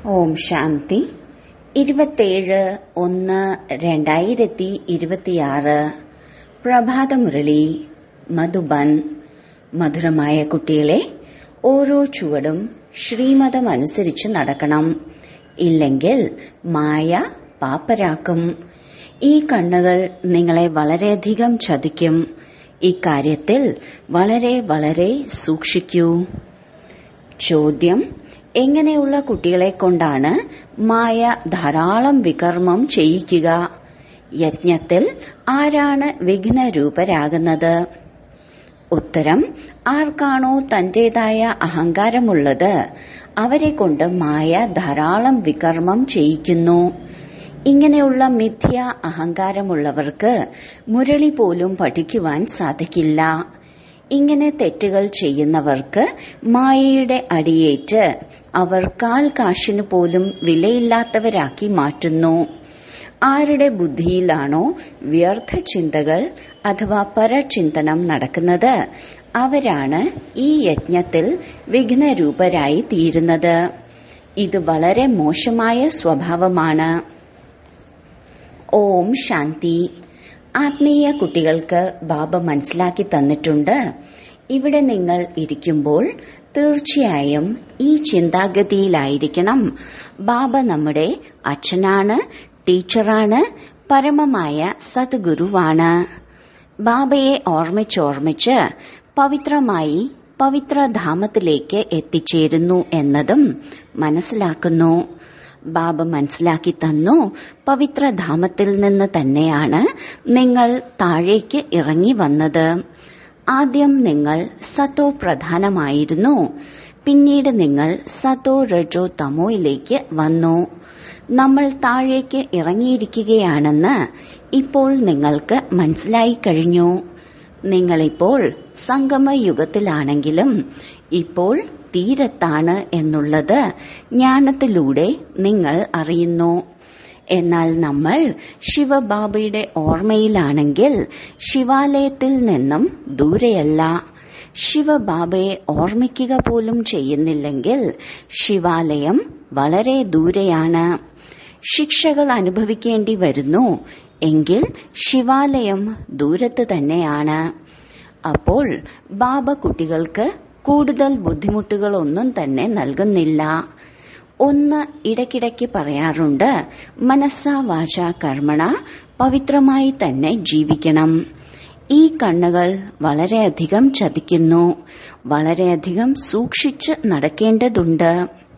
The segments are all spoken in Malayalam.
ഓം ശാന്തി ഇരുപത്തേഴ് ഒന്ന് രണ്ടായിരത്തി ഇരുപത്തിയാറ് പ്രഭാതമുരളി മധുബൻ മധുരമായ കുട്ടികളെ ഓരോ ചുവടും ശ്രീമതമനുസരിച്ച് നടക്കണം ഇല്ലെങ്കിൽ മായ പാപ്പരാക്കും ഈ കണ്ണുകൾ നിങ്ങളെ വളരെയധികം ചതിക്കും ഇക്കാര്യത്തിൽ വളരെ വളരെ സൂക്ഷിക്കൂ ചോദ്യം എങ്ങനെയുള്ള കുട്ടികളെ കൊണ്ടാണ് മായ ധാരാളം വികർമ്മം ചെയ്യിക്കുക യജ്ഞത്തിൽ ആരാണ് വിഘ്നരൂപരാകുന്നത് ഉത്തരം ആർക്കാണോ തന്റേതായ അഹങ്കാരമുള്ളത് അവരെ കൊണ്ട് മായ ധാരാളം വികർമ്മം ചെയ്യിക്കുന്നു ഇങ്ങനെയുള്ള മിഥ്യ അഹങ്കാരമുള്ളവർക്ക് മുരളി പോലും പഠിക്കുവാൻ സാധിക്കില്ല ഇങ്ങനെ തെറ്റുകൾ ചെയ്യുന്നവർക്ക് മായയുടെ അടിയേറ്റ് അവർ കാൽ കാശിനു പോലും വിലയില്ലാത്തവരാക്കി മാറ്റുന്നു ആരുടെ ബുദ്ധിയിലാണോ വ്യർത്ഥ ചിന്തകൾ അഥവാ പരചിന്തനം നടക്കുന്നത് അവരാണ് ഈ യജ്ഞത്തിൽ വിഘ്നരൂപരായി തീരുന്നത് ഇത് വളരെ മോശമായ സ്വഭാവമാണ് ഓം ശാന്തി ആത്മീയ കുട്ടികൾക്ക് ബാബ മനസ്സിലാക്കി തന്നിട്ടുണ്ട് ഇവിടെ നിങ്ങൾ ഇരിക്കുമ്പോൾ തീർച്ചയായും ഈ ചിന്താഗതിയിലായിരിക്കണം ബാബ നമ്മുടെ അച്ഛനാണ് ടീച്ചറാണ് പരമമായ സദ്ഗുരുവാണ് ബാബയെ ഓർമ്മിച്ചോർമ്മിച്ച് പവിത്രമായി പവിത്രധാമത്തിലേക്ക് എത്തിച്ചേരുന്നു എന്നതും മനസ്സിലാക്കുന്നു ബാബ മനസ്സിലാക്കി തന്നു പവിത്രധാമത്തിൽ നിന്ന് തന്നെയാണ് നിങ്ങൾ താഴേക്ക് ഇറങ്ങി വന്നത് ആദ്യം നിങ്ങൾ സത്തോ പ്രധാനമായിരുന്നു പിന്നീട് നിങ്ങൾ സത്തോ രജോ തമോയിലേക്ക് വന്നു നമ്മൾ താഴേക്ക് ഇറങ്ങിയിരിക്കുകയാണെന്ന് ഇപ്പോൾ നിങ്ങൾക്ക് മനസ്സിലായി കഴിഞ്ഞു നിങ്ങളിപ്പോൾ സംഗമയുഗത്തിലാണെങ്കിലും ഇപ്പോൾ തീരത്താണ് എന്നുള്ളത് ജ്ഞാനത്തിലൂടെ നിങ്ങൾ അറിയുന്നു എന്നാൽ നമ്മൾ ശിവബാബയുടെ ഓർമ്മയിലാണെങ്കിൽ ശിവാലയത്തിൽ നിന്നും ദൂരെയല്ല ശിവബാബയെ ഓർമ്മിക്കുക പോലും ചെയ്യുന്നില്ലെങ്കിൽ ശിവാലയം വളരെ ദൂരെയാണ് ശിക്ഷകൾ അനുഭവിക്കേണ്ടി വരുന്നു എങ്കിൽ ശിവാലയം ദൂരത്ത് തന്നെയാണ് അപ്പോൾ ബാബ കുട്ടികൾക്ക് കൂടുതൽ ബുദ്ധിമുട്ടുകളൊന്നും തന്നെ നൽകുന്നില്ല ഒന്ന് ഇടയ്ക്കിടയ്ക്ക് പറയാറുണ്ട് മനസ്സ വാച കർമ്മണ പവിത്രമായി തന്നെ ജീവിക്കണം ഈ കണ്ണുകൾ വളരെയധികം ചതിക്കുന്നു വളരെയധികം സൂക്ഷിച്ച് നടക്കേണ്ടതുണ്ട്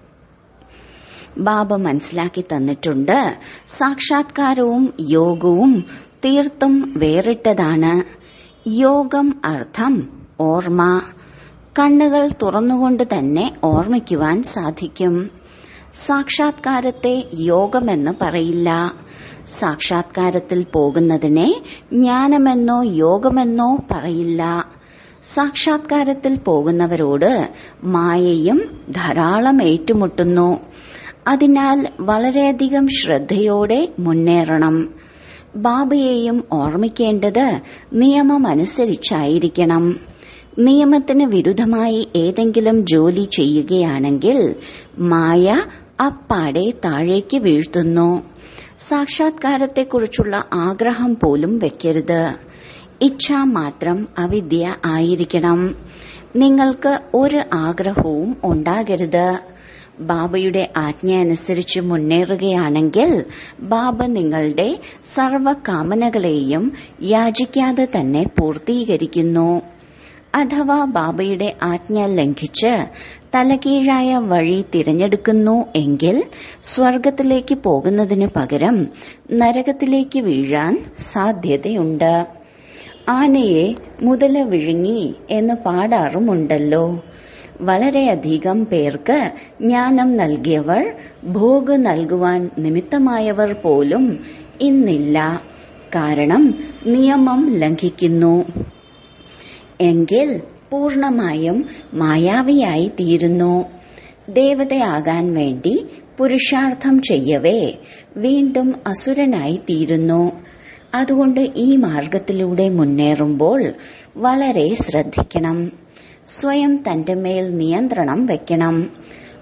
ബാബ മനസ്സിലാക്കി തന്നിട്ടുണ്ട് സാക്ഷാത്കാരവും യോഗവും തീർത്തും വേറിട്ടതാണ് യോഗം അർത്ഥം ഓർമ്മ കണ്ണുകൾ തുറന്നുകൊണ്ട് തന്നെ ഓർമ്മിക്കുവാൻ സാധിക്കും സാക്ഷാത്കാരത്തെ യോഗമെന്ന് പറയില്ല സാക്ഷാത്കാരത്തിൽ പോകുന്നതിനെ ജ്ഞാനമെന്നോ യോഗമെന്നോ പറയില്ല സാക്ഷാത്കാരത്തിൽ പോകുന്നവരോട് മായയും ധാരാളം ഏറ്റുമുട്ടുന്നു അതിനാൽ വളരെയധികം ശ്രദ്ധയോടെ മുന്നേറണം ബാബയെയും ഓർമ്മിക്കേണ്ടത് നിയമമനുസരിച്ചായിരിക്കണം നിയമത്തിന് വിരുദ്ധമായി ഏതെങ്കിലും ജോലി ചെയ്യുകയാണെങ്കിൽ മായ അപ്പാടെ താഴേക്ക് വീഴ്ത്തുന്നു സാക്ഷാത്കാരത്തെക്കുറിച്ചുള്ള ആഗ്രഹം പോലും വെക്കരുത് ഇച്ഛ മാത്രം അവിദ്യ ആയിരിക്കണം നിങ്ങൾക്ക് ഒരു ആഗ്രഹവും ഉണ്ടാകരുത് ബാബയുടെ ആജ്ഞ അനുസരിച്ച് മുന്നേറുകയാണെങ്കിൽ ബാബ നിങ്ങളുടെ സർവകാമനകളെയും യാചിക്കാതെ തന്നെ പൂർത്തീകരിക്കുന്നു അഥവാ ബാബയുടെ ആജ്ഞ ലംഘിച്ച് തലകീഴായ വഴി തിരഞ്ഞെടുക്കുന്നു എങ്കിൽ സ്വർഗത്തിലേക്ക് പോകുന്നതിന് പകരം നരകത്തിലേക്ക് വീഴാൻ സാധ്യതയുണ്ട് ആനയെ മുതല വിഴുങ്ങി എന്ന് പാടാറുമുണ്ടല്ലോ വളരെയധികം പേർക്ക് ജ്ഞാനം നൽകിയവർ ഭോഗ് നൽകുവാൻ നിമിത്തമായവർ പോലും ഇന്നില്ല കാരണം നിയമം ലംഘിക്കുന്നു എങ്കിൽ പൂർണമായും മായാവിയായി തീരുന്നു ദേവതയാകാൻ വേണ്ടി പുരുഷാർത്ഥം ചെയ്യവേ വീണ്ടും അസുരനായി തീരുന്നു അതുകൊണ്ട് ഈ മാർഗത്തിലൂടെ മുന്നേറുമ്പോൾ വളരെ ശ്രദ്ധിക്കണം സ്വയം തന്റെ മേൽ നിയന്ത്രണം വെക്കണം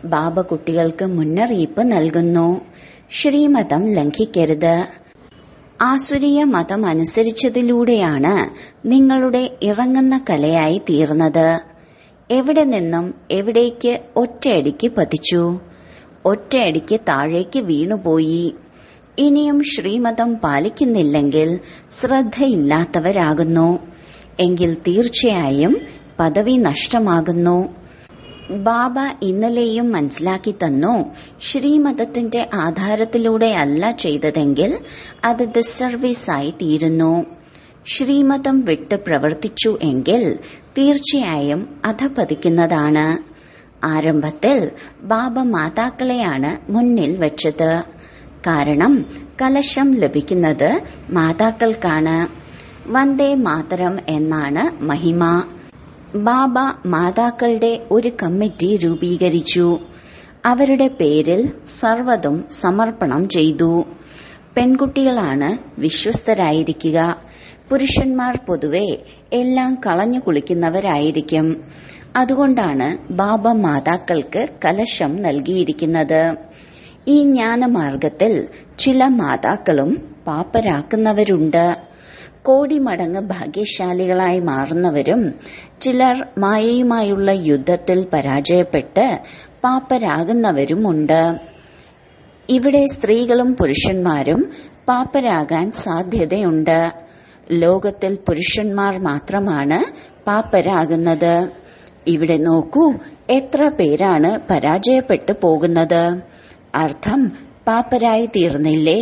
ബാബ കുട്ടികൾക്ക് മുന്നറിയിപ്പ് നൽകുന്നു ശ്രീമതം ലംഘിക്കരുത് ആസുരീയ മതം അനുസരിച്ചതിലൂടെയാണ് നിങ്ങളുടെ ഇറങ്ങുന്ന കലയായി തീർന്നത് എവിടെ നിന്നും എവിടേക്ക് ഒറ്റയടിക്ക് പതിച്ചു ഒറ്റയടിക്ക് താഴേക്ക് വീണുപോയി ഇനിയും ശ്രീമതം പാലിക്കുന്നില്ലെങ്കിൽ ശ്രദ്ധയില്ലാത്തവരാകുന്നു എങ്കിൽ തീർച്ചയായും പദവി നഷ്ടമാകുന്നു ബാബ ഇന്നലെയും മനസ്സിലാക്കി തന്നു ശ്രീമതത്തിന്റെ ആധാരത്തിലൂടെയല്ല ചെയ്തതെങ്കിൽ അത് ഡിസർവീസായി തീരുന്നു ശ്രീമതം വിട്ട് പ്രവർത്തിച്ചു എങ്കിൽ തീർച്ചയായും അധപതിക്കുന്നതാണ് ആരംഭത്തിൽ ബാബ മാതാക്കളെയാണ് മുന്നിൽ വെച്ചത് കാരണം കലശം ലഭിക്കുന്നത് മാതാക്കൾക്കാണ് വന്ദേ മാതരം എന്നാണ് മഹിമ ബാബ മാതാക്കളുടെ ഒരു കമ്മിറ്റി രൂപീകരിച്ചു അവരുടെ പേരിൽ സർവതും സമർപ്പണം ചെയ്തു പെൺകുട്ടികളാണ് വിശ്വസ്തരായിരിക്കുക പുരുഷന്മാർ പൊതുവെ എല്ലാം കളഞ്ഞു കുളിക്കുന്നവരായിരിക്കും അതുകൊണ്ടാണ് ബാബ മാതാക്കൾക്ക് കലശം നൽകിയിരിക്കുന്നത് ഈ ജ്ഞാനമാർഗത്തിൽ ചില മാതാക്കളും പാപ്പരാക്കുന്നവരുണ്ട് കോടി മടങ്ങ് ഭാഗ്യശാലികളായി മാറുന്നവരും ചിലർ മായയുമായുള്ള യുദ്ധത്തിൽ പരാജയപ്പെട്ട് പാപ്പരാകുന്നവരുമുണ്ട് ഇവിടെ സ്ത്രീകളും പുരുഷന്മാരും പാപ്പരാകാൻ സാധ്യതയുണ്ട് ലോകത്തിൽ പുരുഷന്മാർ മാത്രമാണ് പാപ്പരാകുന്നത് ഇവിടെ നോക്കൂ എത്ര പേരാണ് പരാജയപ്പെട്ടു പോകുന്നത് അർത്ഥം പാപ്പരായി തീർന്നില്ലേ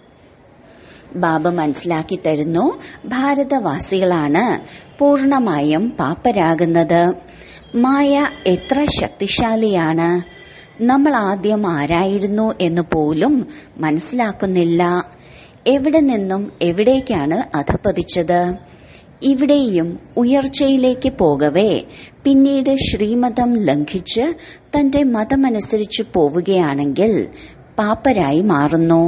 ബാബ മനസ്സിലാക്കി തരുന്നു ഭാരതവാസികളാണ് പൂർണമായും പാപ്പരാകുന്നത് മായ എത്ര ശക്തിശാലിയാണ് നമ്മൾ ആദ്യം ആരായിരുന്നു എന്ന് പോലും മനസ്സിലാക്കുന്നില്ല എവിടെ നിന്നും എവിടേക്കാണ് അധപ്പതിച്ചത് ഇവിടെയും ഉയർച്ചയിലേക്ക് പോകവേ പിന്നീട് ശ്രീമതം ലംഘിച്ച് തന്റെ മതമനുസരിച്ച് പോവുകയാണെങ്കിൽ പാപ്പരായി മാറുന്നു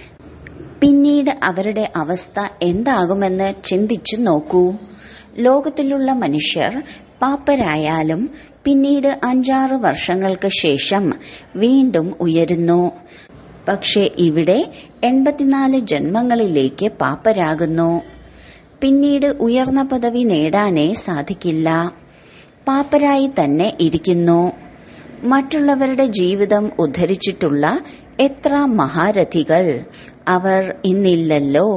പിന്നീട് അവരുടെ അവസ്ഥ എന്താകുമെന്ന് ചിന്തിച്ചു നോക്കൂ ലോകത്തിലുള്ള മനുഷ്യർ പാപ്പരായാലും പിന്നീട് അഞ്ചാറ് വർഷങ്ങൾക്ക് ശേഷം വീണ്ടും ഉയരുന്നു പക്ഷെ ഇവിടെ എൺപത്തിനാല് ജന്മങ്ങളിലേക്ക് പാപ്പരാകുന്നു പിന്നീട് ഉയർന്ന പദവി നേടാനേ സാധിക്കില്ല പാപ്പരായി തന്നെ ഇരിക്കുന്നു മറ്റുള്ളവരുടെ ജീവിതം ഉദ്ധരിച്ചിട്ടുള്ള എത്ര മഹാരഥികൾ അവർ ഇന്നില്ലല്ലോ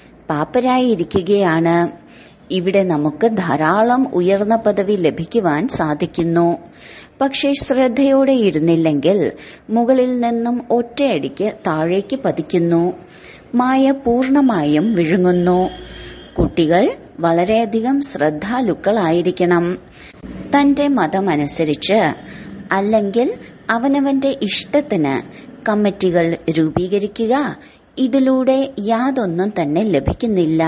പാപ്പരായിരിക്കുകയാണ് ഇവിടെ നമുക്ക് ധാരാളം ഉയർന്ന പദവി ലഭിക്കുവാൻ സാധിക്കുന്നു പക്ഷേ ശ്രദ്ധയോടെ ഇരുന്നില്ലെങ്കിൽ മുകളിൽ നിന്നും ഒറ്റയടിക്ക് താഴേക്ക് പതിക്കുന്നു മായ പൂർണമായും വിഴുങ്ങുന്നു കുട്ടികൾ വളരെയധികം ശ്രദ്ധാലുക്കളായിരിക്കണം തന്റെ മതമനുസരിച്ച് അല്ലെങ്കിൽ അവനവന്റെ ഇഷ്ടത്തിന് കമ്മിറ്റികൾ രൂപീകരിക്കുക ഇതിലൂടെ യാതൊന്നും തന്നെ ലഭിക്കുന്നില്ല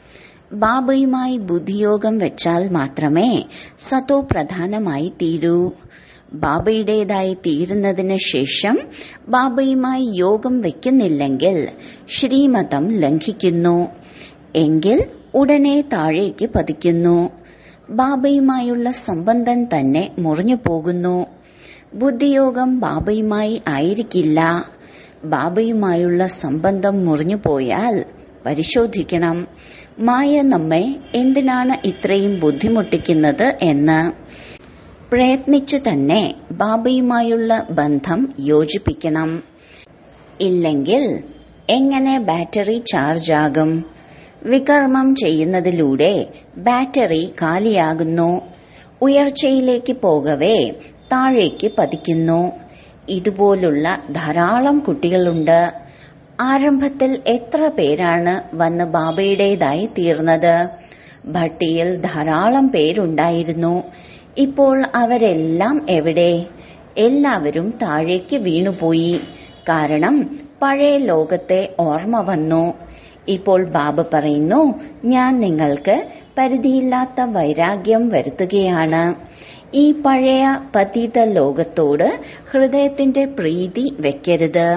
ബാബയുമായി ബുദ്ധിയോഗം വെച്ചാൽ മാത്രമേ സതോ പ്രധാനമായി തീരൂ ബാബയുടേതായി തീരുന്നതിന് ശേഷം ബാബയുമായി യോഗം വെക്കുന്നില്ലെങ്കിൽ ശ്രീമതം ലംഘിക്കുന്നു എങ്കിൽ ഉടനെ താഴേക്ക് പതിക്കുന്നു ബാബയുമായുള്ള സംബന്ധം തന്നെ മുറിഞ്ഞു പോകുന്നു ബുദ്ധിയോഗം ബാബയുമായി ആയിരിക്കില്ല ബാബയുമായുള്ള സംബന്ധം മുറിഞ്ഞു പോയാൽ പരിശോധിക്കണം മായ നമ്മെ എന്തിനാണ് ഇത്രയും ബുദ്ധിമുട്ടിക്കുന്നത് എന്ന് പ്രയത്നിച്ച് തന്നെ ബാബയുമായുള്ള ബന്ധം യോജിപ്പിക്കണം ഇല്ലെങ്കിൽ എങ്ങനെ ബാറ്ററി ചാർജ് ആകും വികർമ്മം ചെയ്യുന്നതിലൂടെ ബാറ്ററി കാലിയാകുന്നു ഉയർച്ചയിലേക്ക് പോകവേ താഴേക്ക് പതിക്കുന്നു ഇതുപോലുള്ള ധാരാളം കുട്ടികളുണ്ട് ആരംഭത്തിൽ എത്ര പേരാണ് വന്ന് ബാബയുടേതായി തീർന്നത് ഭട്ടിയിൽ ധാരാളം പേരുണ്ടായിരുന്നു ഇപ്പോൾ അവരെല്ലാം എവിടെ എല്ലാവരും താഴേക്ക് വീണുപോയി കാരണം പഴയ ലോകത്തെ ഓർമ്മ വന്നു ഇപ്പോൾ ബാബ പറയുന്നു ഞാൻ നിങ്ങൾക്ക് പരിധിയില്ലാത്ത വൈരാഗ്യം വരുത്തുകയാണ് ഈ പഴയ പതീത ലോകത്തോട് ഹൃദയത്തിന്റെ പ്രീതി വെക്കരുത്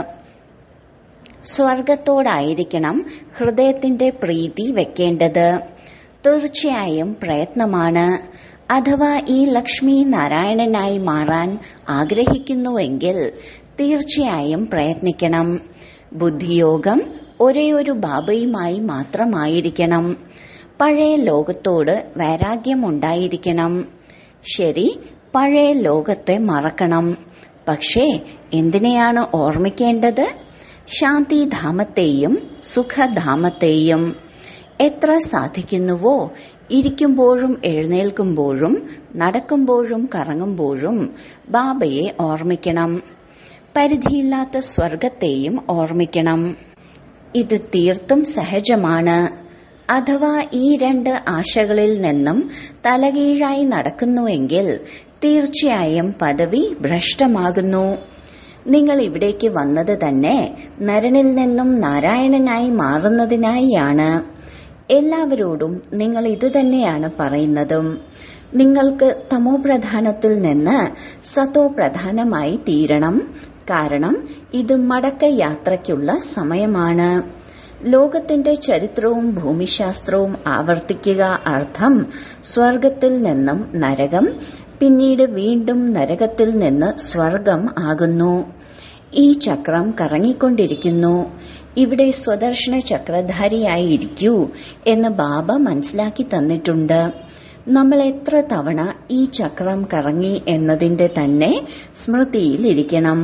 സ്വർഗത്തോടായിരിക്കണം ഹൃദയത്തിന്റെ പ്രീതി വെക്കേണ്ടത് തീർച്ചയായും പ്രയത്നമാണ് അഥവാ ഈ ലക്ഷ്മി നാരായണനായി മാറാൻ ആഗ്രഹിക്കുന്നുവെങ്കിൽ തീർച്ചയായും പ്രയത്നിക്കണം ബുദ്ധിയോഗം ഒരേ ഒരു ബാബയുമായി മാത്രമായിരിക്കണം പഴയ ലോകത്തോട് വൈരാഗ്യമുണ്ടായിരിക്കണം ശരി പഴയ ലോകത്തെ മറക്കണം പക്ഷേ എന്തിനെയാണ് ഓർമ്മിക്കേണ്ടത് ശാന്തിധാമത്തെയും സുഖധാമത്തെയും എത്ര സാധിക്കുന്നുവോ ഇരിക്കുമ്പോഴും എഴുന്നേൽക്കുമ്പോഴും നടക്കുമ്പോഴും കറങ്ങുമ്പോഴും ബാബയെ ഓർമ്മിക്കണം പരിധിയില്ലാത്ത സ്വർഗത്തെയും ഓർമ്മിക്കണം ഇത് തീർത്തും സഹജമാണ് അഥവാ ഈ രണ്ട് ആശകളിൽ നിന്നും തലകീഴായി നടക്കുന്നുവെങ്കിൽ തീർച്ചയായും പദവി ഭ്രഷ്ടമാകുന്നു നിങ്ങൾ ഇവിടേക്ക് വന്നത് തന്നെ നരനിൽ നിന്നും നാരായണനായി മാറുന്നതിനായാണ് എല്ലാവരോടും നിങ്ങൾ ഇത് തന്നെയാണ് പറയുന്നതും നിങ്ങൾക്ക് തമോ പ്രധാനത്തിൽ നിന്ന് സതോ പ്രധാനമായി തീരണം കാരണം ഇത് മടക്ക യാത്രയ്ക്കുള്ള സമയമാണ് ലോകത്തിന്റെ ചരിത്രവും ഭൂമിശാസ്ത്രവും ആവർത്തിക്കുക അർത്ഥം സ്വർഗത്തിൽ നിന്നും നരകം പിന്നീട് വീണ്ടും നരകത്തിൽ നിന്ന് സ്വർഗം ആകുന്നു ഈ ചക്രം കറങ്ങിക്കൊണ്ടിരിക്കുന്നു ഇവിടെ സ്വദർശന ചക്രധാരിയായിരിക്കൂ എന്ന് ബാബ മനസ്സിലാക്കി തന്നിട്ടുണ്ട് നമ്മൾ എത്ര തവണ ഈ ചക്രം കറങ്ങി എന്നതിന്റെ തന്നെ സ്മൃതിയിലിരിക്കണം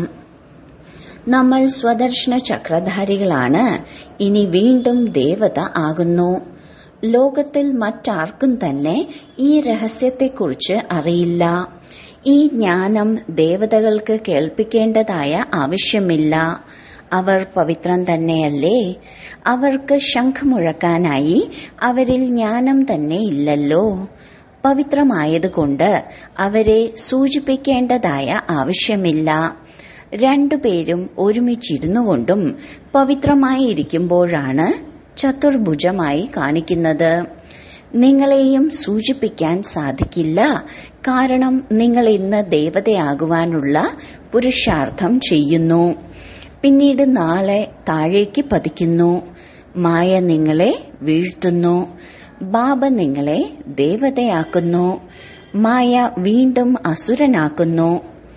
നമ്മൾ സ്വദർശന ചക്രധാരികളാണ് ഇനി വീണ്ടും ദേവത ആകുന്നു ലോകത്തിൽ മറ്റാർക്കും തന്നെ ഈ രഹസ്യത്തെക്കുറിച്ച് അറിയില്ല ഈ ജ്ഞാനം ദേവതകൾക്ക് കേൾപ്പിക്കേണ്ടതായ ആവശ്യമില്ല അവർ പവിത്രം തന്നെയല്ലേ അവർക്ക് ശംഖ് മുഴക്കാനായി അവരിൽ ജ്ഞാനം തന്നെ ഇല്ലല്ലോ പവിത്രമായതുകൊണ്ട് അവരെ സൂചിപ്പിക്കേണ്ടതായ ആവശ്യമില്ല രണ്ടുപേരും ഒരുമിച്ചിരുന്നു കൊണ്ടും പവിത്രമായിരിക്കുമ്പോഴാണ് ചതുർഭുജമായി കാണിക്കുന്നത് നിങ്ങളെയും സൂചിപ്പിക്കാൻ സാധിക്കില്ല കാരണം നിങ്ങൾ ഇന്ന് ദേവതയാകുവാനുള്ള പുരുഷാർത്ഥം ചെയ്യുന്നു പിന്നീട് നാളെ താഴേക്ക് പതിക്കുന്നു മായ നിങ്ങളെ വീഴ്ത്തുന്നു ബാബ നിങ്ങളെ ദേവതയാക്കുന്നു മായ വീണ്ടും അസുരനാക്കുന്നു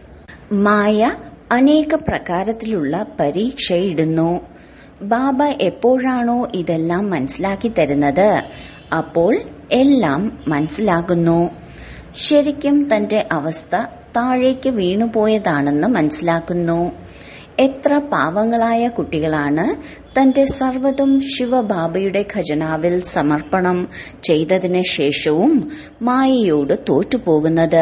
മായ അനേക പ്രകാരത്തിലുള്ള പരീക്ഷയിടുന്നു ബാബ എപ്പോഴാണോ ഇതെല്ലാം മനസ്സിലാക്കി തരുന്നത് അപ്പോൾ എല്ലാം മനസ്സിലാകുന്നു ശരിക്കും തന്റെ അവസ്ഥ താഴേക്ക് വീണുപോയതാണെന്ന് മനസ്സിലാക്കുന്നു എത്ര പാവങ്ങളായ കുട്ടികളാണ് തന്റെ സർവ്വതും ശിവബാബയുടെ ഖജനാവിൽ സമർപ്പണം ചെയ്തതിന് ശേഷവും മായയോട് തോറ്റുപോകുന്നത്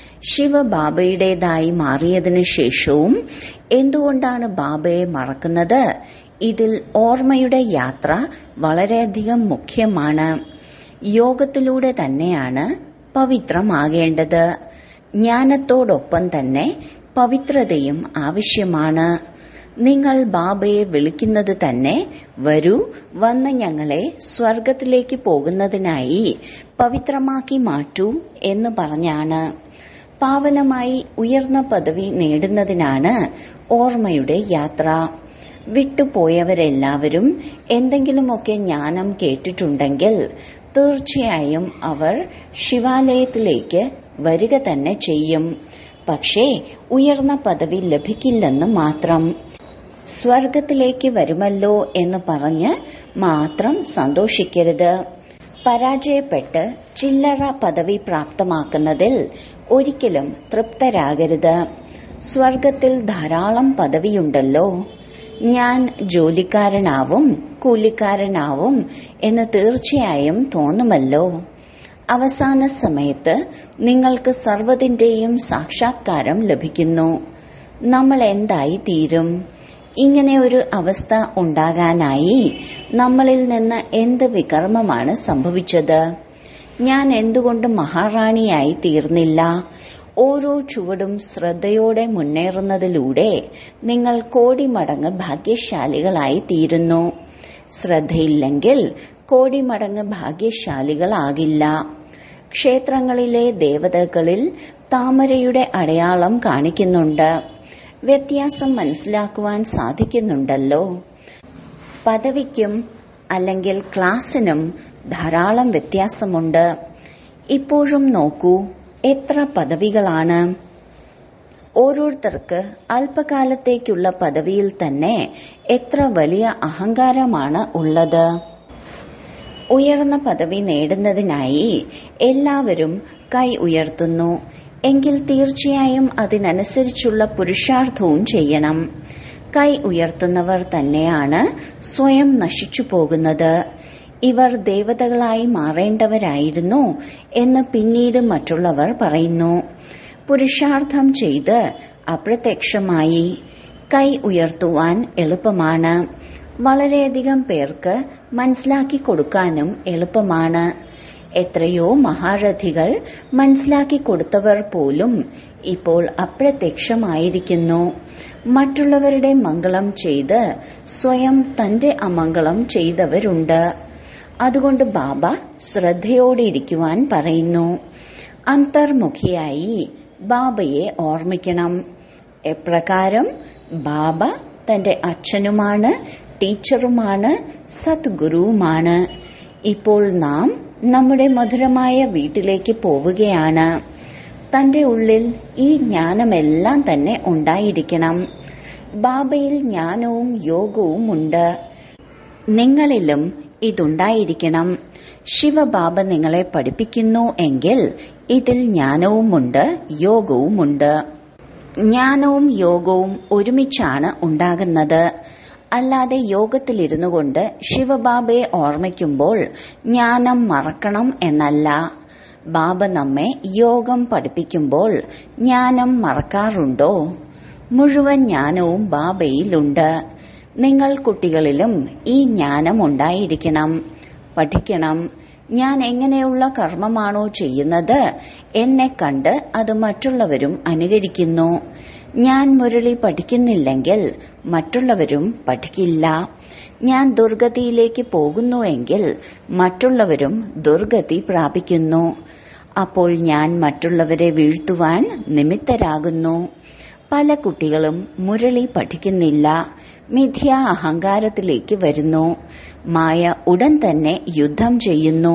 ശിവബാബയുടേതായി മാറിയതിനു ശേഷവും എന്തുകൊണ്ടാണ് ബാബയെ മറക്കുന്നത് ഇതിൽ ഓർമ്മയുടെ യാത്ര വളരെയധികം മുഖ്യമാണ് യോഗത്തിലൂടെ തന്നെയാണ് പവിത്രമാകേണ്ടത് ജ്ഞാനത്തോടൊപ്പം തന്നെ പവിത്രതയും ആവശ്യമാണ് നിങ്ങൾ ബാബയെ വിളിക്കുന്നത് തന്നെ വരൂ വന്ന് ഞങ്ങളെ സ്വർഗത്തിലേക്ക് പോകുന്നതിനായി പവിത്രമാക്കി മാറ്റൂ എന്ന് പറഞ്ഞാണ് പാവനമായി ഉയർന്ന പദവി നേടുന്നതിനാണ് ഓർമ്മയുടെ യാത്ര വിട്ടുപോയവരെല്ലാവരും എന്തെങ്കിലുമൊക്കെ ജ്ഞാനം കേട്ടിട്ടുണ്ടെങ്കിൽ തീർച്ചയായും അവർ ശിവാലയത്തിലേക്ക് വരിക തന്നെ ചെയ്യും പക്ഷേ ഉയർന്ന പദവി ലഭിക്കില്ലെന്ന് മാത്രം സ്വർഗത്തിലേക്ക് വരുമല്ലോ എന്ന് പറഞ്ഞ് മാത്രം സന്തോഷിക്കരുത് പരാജയപ്പെട്ട് ചില്ലറ പദവി പ്രാപ്തമാക്കുന്നതിൽ ഒരിക്കലും തൃപ്തരാകരുത് സ്വർഗത്തിൽ ധാരാളം പദവിയുണ്ടല്ലോ ഞാൻ ജോലിക്കാരനാവും കൂലിക്കാരനാവും എന്ന് തീർച്ചയായും തോന്നുമല്ലോ അവസാന സമയത്ത് നിങ്ങൾക്ക് സർവ്വതിന്റെയും സാക്ഷാത്കാരം ലഭിക്കുന്നു നമ്മൾ എന്തായി തീരും ഇങ്ങനെ ഒരു അവസ്ഥ ഉണ്ടാകാനായി നമ്മളിൽ നിന്ന് എന്ത് വികർമ്മമാണ് സംഭവിച്ചത് ഞാൻ എന്തുകൊണ്ട് മഹാറാണിയായി തീർന്നില്ല ഓരോ ചുവടും ശ്രദ്ധയോടെ മുന്നേറുന്നതിലൂടെ നിങ്ങൾ കോടി മടങ്ങ് ഭാഗ്യശാലികളായി തീരുന്നു ശ്രദ്ധയില്ലെങ്കിൽ കോടി മടങ്ങ് ഭാഗ്യശാലികളാകില്ല ക്ഷേത്രങ്ങളിലെ ദേവതകളിൽ താമരയുടെ അടയാളം കാണിക്കുന്നുണ്ട് വ്യത്യാസം മനസ്സിലാക്കുവാൻ സാധിക്കുന്നുണ്ടല്ലോ പദവിക്കും അല്ലെങ്കിൽ ക്ലാസിനും ധാരാളം വ്യത്യാസമുണ്ട് ഇപ്പോഴും നോക്കൂ എത്ര പദവികളാണ് ഓരോരുത്തർക്ക് അല്പകാലത്തേക്കുള്ള പദവിയിൽ തന്നെ എത്ര വലിയ അഹങ്കാരമാണ് ഉള്ളത് ഉയർന്ന പദവി നേടുന്നതിനായി എല്ലാവരും കൈ ഉയർത്തുന്നു എങ്കിൽ തീർച്ചയായും അതിനനുസരിച്ചുള്ള പുരുഷാർത്ഥവും ചെയ്യണം കൈ ഉയർത്തുന്നവർ തന്നെയാണ് സ്വയം നശിച്ചു പോകുന്നത് ഇവർ ദേവതകളായി മാറേണ്ടവരായിരുന്നു എന്ന് പിന്നീട് മറ്റുള്ളവർ പറയുന്നു പുരുഷാർത്ഥം ചെയ്ത് അപ്രത്യക്ഷമായി കൈ ഉയർത്തുവാൻ എളുപ്പമാണ് വളരെയധികം പേർക്ക് മനസ്സിലാക്കി കൊടുക്കാനും എളുപ്പമാണ് എത്രയോ മഹാരഥികൾ മനസ്സിലാക്കി കൊടുത്തവർ പോലും ഇപ്പോൾ അപ്രത്യക്ഷമായിരിക്കുന്നു മറ്റുള്ളവരുടെ മംഗളം ചെയ്ത് സ്വയം തന്റെ അമംഗളം ചെയ്തവരുണ്ട് അതുകൊണ്ട് ബാബ ശ്രദ്ധയോടെ ഇരിക്കുവാൻ പറയുന്നു അന്തർമുഖിയായി ബാബയെ ഓർമ്മിക്കണം എപ്രകാരം ബാബ തന്റെ അച്ഛനുമാണ് ടീച്ചറുമാണ് സദ്ഗുരുവുമാണ് ഇപ്പോൾ നാം നമ്മുടെ മധുരമായ വീട്ടിലേക്ക് പോവുകയാണ് തന്റെ ഉള്ളിൽ ഈ ജ്ഞാനമെല്ലാം തന്നെ ഉണ്ടായിരിക്കണം ബാബയിൽ ജ്ഞാനവും യോഗവും ഉണ്ട് നിങ്ങളിലും ഇതുണ്ടായിരിക്കണം ശിവബാബ നിങ്ങളെ പഠിപ്പിക്കുന്നു എങ്കിൽ ഇതിൽ ജ്ഞാനവുമുണ്ട് യോഗവുമുണ്ട് ജ്ഞാനവും യോഗവും ഒരുമിച്ചാണ് ഉണ്ടാകുന്നത് അല്ലാതെ യോഗത്തിലിരുന്നു കൊണ്ട് ശിവബാബയെ ഓർമ്മിക്കുമ്പോൾ ജ്ഞാനം മറക്കണം എന്നല്ല ബാബ നമ്മെ യോഗം പഠിപ്പിക്കുമ്പോൾ ജ്ഞാനം മറക്കാറുണ്ടോ മുഴുവൻ ജ്ഞാനവും ബാബയിലുണ്ട് നിങ്ങൾ കുട്ടികളിലും ഈ ജ്ഞാനം ഉണ്ടായിരിക്കണം പഠിക്കണം ഞാൻ എങ്ങനെയുള്ള കർമ്മമാണോ ചെയ്യുന്നത് എന്നെ കണ്ട് അത് മറ്റുള്ളവരും അനുകരിക്കുന്നു ഞാൻ മുരളി പഠിക്കുന്നില്ലെങ്കിൽ മറ്റുള്ളവരും പഠിക്കില്ല ഞാൻ ദുർഗതിയിലേക്ക് പോകുന്നുവെങ്കിൽ മറ്റുള്ളവരും ദുർഗതി പ്രാപിക്കുന്നു അപ്പോൾ ഞാൻ മറ്റുള്ളവരെ വീഴ്ത്തുവാൻ നിമിത്തരാകുന്നു പല കുട്ടികളും മുരളി പഠിക്കുന്നില്ല മിഥ്യ അഹങ്കാരത്തിലേക്ക് വരുന്നു മായ ഉടൻ തന്നെ യുദ്ധം ചെയ്യുന്നു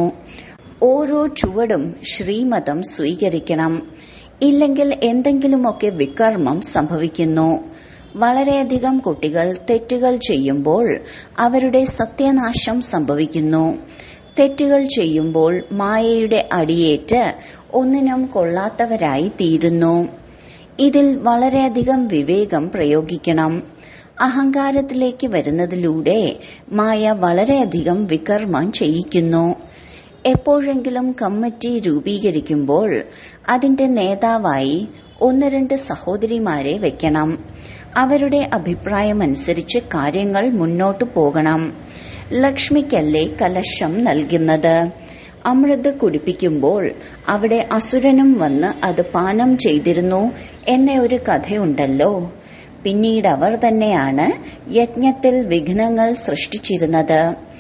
ഓരോ ചുവടും ശ്രീമതം സ്വീകരിക്കണം ഇല്ലെങ്കിൽ എന്തെങ്കിലുമൊക്കെ വികർമ്മം സംഭവിക്കുന്നു വളരെയധികം കുട്ടികൾ തെറ്റുകൾ ചെയ്യുമ്പോൾ അവരുടെ സത്യനാശം സംഭവിക്കുന്നു തെറ്റുകൾ ചെയ്യുമ്പോൾ മായയുടെ അടിയേറ്റ് ഒന്നിനും കൊള്ളാത്തവരായി തീരുന്നു ഇതിൽ വളരെയധികം വിവേകം പ്രയോഗിക്കണം അഹങ്കാരത്തിലേക്ക് വരുന്നതിലൂടെ മായ വളരെയധികം വികർമ്മം ചെയ്യിക്കുന്നു എപ്പോഴെങ്കിലും കമ്മിറ്റി രൂപീകരിക്കുമ്പോൾ അതിന്റെ നേതാവായി ഒന്ന് രണ്ട് സഹോദരിമാരെ വെക്കണം അവരുടെ അഭിപ്രായമനുസരിച്ച് കാര്യങ്ങൾ മുന്നോട്ടു പോകണം ലക്ഷ്മിക്കല്ലേ കലശം നൽകുന്നത് അമൃത് കുടിപ്പിക്കുമ്പോൾ അവിടെ അസുരനും വന്ന് അത് പാനം ചെയ്തിരുന്നു എന്ന ഒരു കഥയുണ്ടല്ലോ പിന്നീട് അവർ തന്നെയാണ് യജ്ഞത്തിൽ വിഘ്നങ്ങൾ സൃഷ്ടിച്ചിരുന്നത്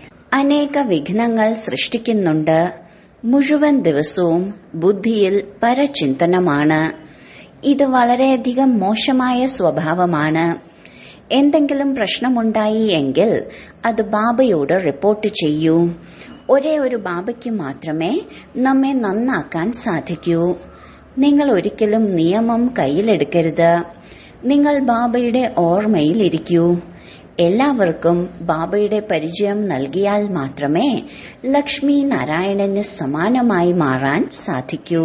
അനേക വിഘ്നങ്ങൾ സൃഷ്ടിക്കുന്നുണ്ട് മുഴുവൻ ദിവസവും ബുദ്ധിയിൽ പരചിന്തനമാണ് ഇത് വളരെയധികം മോശമായ സ്വഭാവമാണ് എന്തെങ്കിലും പ്രശ്നമുണ്ടായി എങ്കിൽ അത് ബാബയോട് റിപ്പോർട്ട് ചെയ്യൂ ഒരേ ഒരു ബാബയ്ക്ക് മാത്രമേ നമ്മെ നന്നാക്കാൻ സാധിക്കൂ നിങ്ങൾ ഒരിക്കലും നിയമം കയ്യിലെടുക്കരുത് നിങ്ങൾ ബാബയുടെ ഓർമ്മയിൽ ഇരിക്കൂ എല്ലാവർക്കും ബാബയുടെ പരിചയം നൽകിയാൽ മാത്രമേ ലക്ഷ്മി നാരായണന് സമാനമായി മാറാൻ സാധിക്കൂ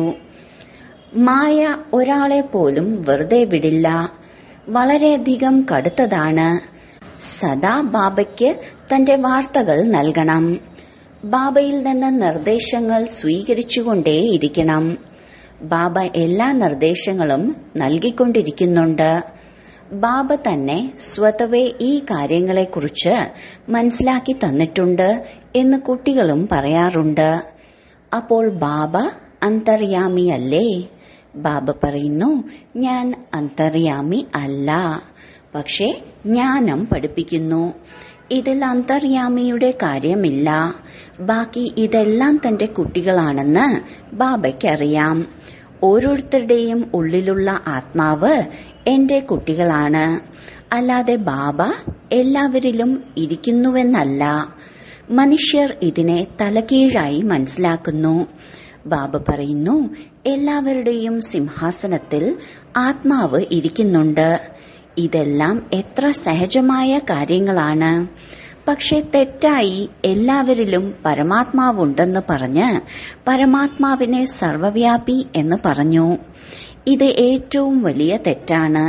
മായ ഒരാളെ പോലും വെറുതെ വിടില്ല വളരെയധികം കടുത്തതാണ് സദാ ബാബയ്ക്ക് തന്റെ വാർത്തകൾ നൽകണം ബാബയിൽ നിന്ന് നിർദ്ദേശങ്ങൾ സ്വീകരിച്ചുകൊണ്ടേയിരിക്കണം ബാബ എല്ലാ നിർദ്ദേശങ്ങളും നൽകിക്കൊണ്ടിരിക്കുന്നുണ്ട് ബാബ തന്നെ സ്വതവേ ഈ കാര്യങ്ങളെക്കുറിച്ച് മനസ്സിലാക്കി തന്നിട്ടുണ്ട് എന്ന് കുട്ടികളും പറയാറുണ്ട് അപ്പോൾ ബാബ അന്തർയാമിയല്ലേ ബാബ പറയുന്നു ഞാൻ അന്തർയാമി അല്ല പക്ഷെ ജ്ഞാനം പഠിപ്പിക്കുന്നു ഇതിൽ അന്തർയാമിയുടെ കാര്യമില്ല ബാക്കി ഇതെല്ലാം തന്റെ കുട്ടികളാണെന്ന് ബാബയ്ക്കറിയാം ഓരോരുത്തരുടെയും ഉള്ളിലുള്ള ആത്മാവ് എന്റെ കുട്ടികളാണ് അല്ലാതെ ബാബ എല്ലാവരിലും ഇരിക്കുന്നുവെന്നല്ല മനുഷ്യർ ഇതിനെ തലകീഴായി മനസ്സിലാക്കുന്നു ബാബ പറയുന്നു എല്ലാവരുടെയും സിംഹാസനത്തിൽ ആത്മാവ് ഇരിക്കുന്നുണ്ട് ഇതെല്ലാം എത്ര സഹജമായ കാര്യങ്ങളാണ് പക്ഷെ തെറ്റായി എല്ലാവരിലും പരമാത്മാവുണ്ടെന്ന് പറഞ്ഞ് പരമാത്മാവിനെ സർവവ്യാപി എന്ന് പറഞ്ഞു ഇത് ഏറ്റവും വലിയ തെറ്റാണ്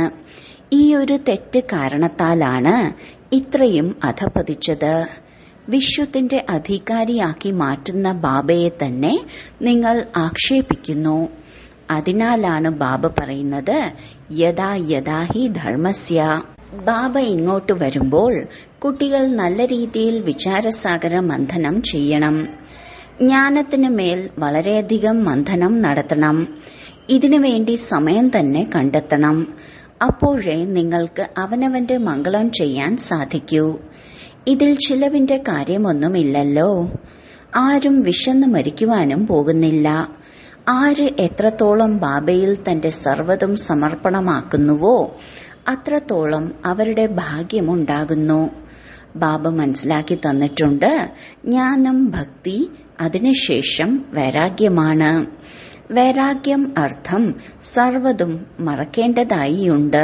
ഈ ഒരു തെറ്റ് കാരണത്താലാണ് ഇത്രയും അധപതിച്ചത് വിശ്വത്തിന്റെ അധികാരിയാക്കി മാറ്റുന്ന ബാബയെ തന്നെ നിങ്ങൾ ആക്ഷേപിക്കുന്നു അതിനാലാണ് ബാബ പറയുന്നത് യഥാ യഥാ ഹി ധർമ്മസ്യ ബാബ ഇങ്ങോട്ട് വരുമ്പോൾ കുട്ടികൾ നല്ല രീതിയിൽ വിചാരസാഗര മന്ഥനം ചെയ്യണം ജ്ഞാനത്തിനു മേൽ വളരെയധികം മന്ഥനം നടത്തണം ഇതിനുവേണ്ടി സമയം തന്നെ കണ്ടെത്തണം അപ്പോഴേ നിങ്ങൾക്ക് അവനവന്റെ മംഗളം ചെയ്യാൻ സാധിക്കൂ ഇതിൽ ചിലവിന്റെ കാര്യമൊന്നുമില്ലല്ലോ ആരും വിശന്നു മരിക്കുവാനും പോകുന്നില്ല ആര് എത്രത്തോളം ബാബയിൽ തന്റെ സർവ്വതും സമർപ്പണമാക്കുന്നുവോ അത്രത്തോളം അവരുടെ ഭാഗ്യമുണ്ടാകുന്നു ബാബ മനസ്സിലാക്കി തന്നിട്ടുണ്ട് ജ്ഞാനം ഭക്തി അതിനുശേഷം വൈരാഗ്യമാണ് വൈരാഗ്യം അർത്ഥം സർവതും മറക്കേണ്ടതായിയുണ്ട്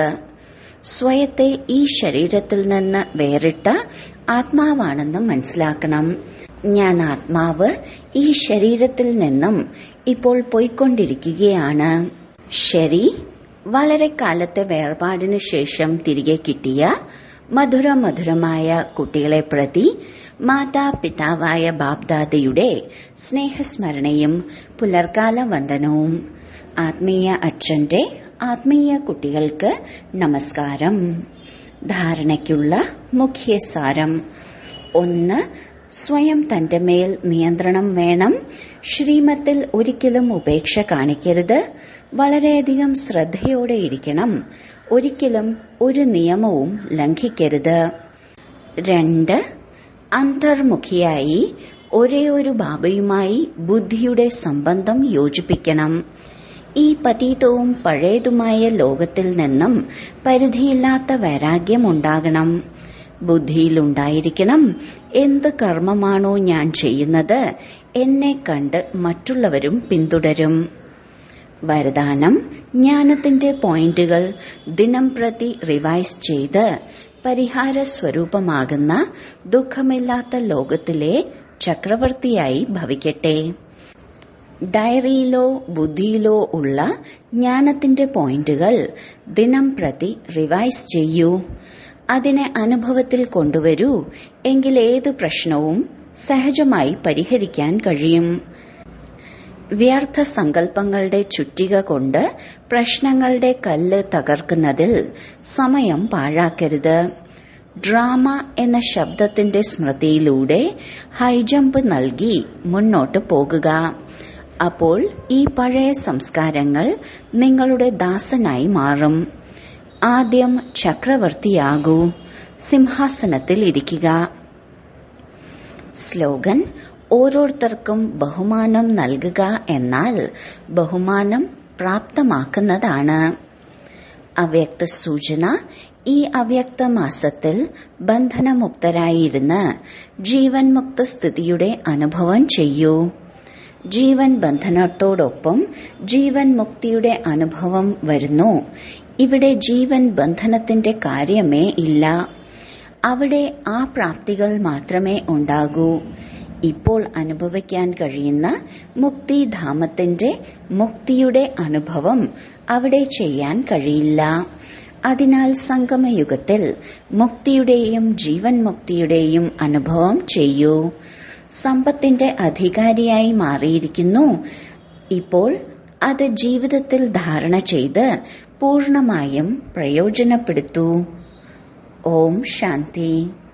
സ്വയത്തെ ഈ ശരീരത്തിൽ നിന്ന് വേറിട്ട ആത്മാവാണെന്ന് മനസ്സിലാക്കണം ഞാൻ ആത്മാവ് ഈ ശരീരത്തിൽ നിന്നും ഇപ്പോൾ പോയിക്കൊണ്ടിരിക്കുകയാണ് ശരി വളരെ കാലത്തെ വേർപാടിനു ശേഷം തിരികെ കിട്ടിയ മധുര മധുരമായ കുട്ടികളെ പ്രതി മാതാപിതാവായ ബാബ്ദാദയുടെ സ്നേഹസ്മരണയും പുലർക്കാല വന്ദനവും ആത്മീയ അച്ഛന്റെ ആത്മീയ കുട്ടികൾക്ക് നമസ്കാരം ധാരണയ്ക്കുള്ള മുഖ്യ സാരം ഒന്ന് സ്വയം തന്റെ മേൽ നിയന്ത്രണം വേണം ശ്രീമത്തിൽ ഒരിക്കലും ഉപേക്ഷ കാണിക്കരുത് വളരെയധികം ശ്രദ്ധയോടെ ഇരിക്കണം ഒരിക്കലും ഒരു നിയമവും ലംഘിക്കരുത് രണ്ട് അന്തർമുഖിയായി ഒരേ ഒരു ബാബയുമായി ബുദ്ധിയുടെ സംബന്ധം യോജിപ്പിക്കണം ഈ പതീതവും പഴയതുമായ ലോകത്തിൽ നിന്നും പരിധിയില്ലാത്ത വൈരാഗ്യം ഉണ്ടാകണം ബുദ്ധിയിലുണ്ടായിരിക്കണം എന്ത് കർമ്മമാണോ ഞാൻ ചെയ്യുന്നത് എന്നെ കണ്ട് മറ്റുള്ളവരും പിന്തുടരും വരദാനം ജ്ഞാനത്തിന്റെ പോയിന്റുകൾ ദിനം പ്രതി റിവൈസ് ചെയ്ത് പരിഹാര സ്വരൂപമാകുന്ന ദുഃഖമില്ലാത്ത ലോകത്തിലെ ചക്രവർത്തിയായി ഭവിക്കട്ടെ ഡയറിയിലോ ബുദ്ധിയിലോ ഉള്ള ജ്ഞാനത്തിന്റെ പോയിന്റുകൾ ദിനം പ്രതി റിവൈസ് ചെയ്യൂ അതിനെ അനുഭവത്തിൽ കൊണ്ടുവരൂ എങ്കിൽ ഏതു പ്രശ്നവും സഹജമായി പരിഹരിക്കാൻ കഴിയും വ്യർത്ഥ സങ്കല്പങ്ങളുടെ ചുറ്റിക കൊണ്ട് പ്രശ്നങ്ങളുടെ കല്ല് തകർക്കുന്നതിൽ സമയം പാഴാക്കരുത് ഡ്രാമ എന്ന ശബ്ദത്തിന്റെ സ്മൃതിയിലൂടെ ഹൈജമ്പ് നൽകി മുന്നോട്ട് പോകുക അപ്പോൾ ഈ പഴയ സംസ്കാരങ്ങൾ നിങ്ങളുടെ ദാസനായി മാറും ആദ്യം ചക്രവർത്തിയാകൂ സിംഹാസനത്തിൽ ഇരിക്കുക സ്ലോഗൻ ഓരോരുത്തർക്കും ബഹുമാനം നൽകുക എന്നാൽ ബഹുമാനം പ്രാപ്തമാക്കുന്നതാണ് അവ്യക്ത സൂചന ഈ അവ്യക്ത മാസത്തിൽ ബന്ധനമുക്തരായിരുന്ന് ജീവൻ മുക്ത സ്ഥിതിയുടെ അനുഭവം ചെയ്യൂ ജീവൻ ബന്ധനത്തോടൊപ്പം ജീവൻ മുക്തിയുടെ അനുഭവം വരുന്നു ഇവിടെ ജീവൻ ബന്ധനത്തിന്റെ കാര്യമേ ഇല്ല അവിടെ ആ പ്രാപ്തികൾ മാത്രമേ ഉണ്ടാകൂ ഇപ്പോൾ അനുഭവിക്കാൻ കഴിയുന്ന മുക്തിധാമത്തിന്റെ മുക്തിയുടെ അനുഭവം അവിടെ ചെയ്യാൻ കഴിയില്ല അതിനാൽ സംഗമയുഗത്തിൽ മുക്തിയുടെയും ജീവൻ മുക്തിയുടെയും അനുഭവം ചെയ്യൂ സമ്പത്തിന്റെ അധികാരിയായി മാറിയിരിക്കുന്നു ഇപ്പോൾ അത് ജീവിതത്തിൽ ധാരണ ചെയ്ത് പൂർണമായും പ്രയോജനപ്പെടുത്തൂ ഓം ശാന്തി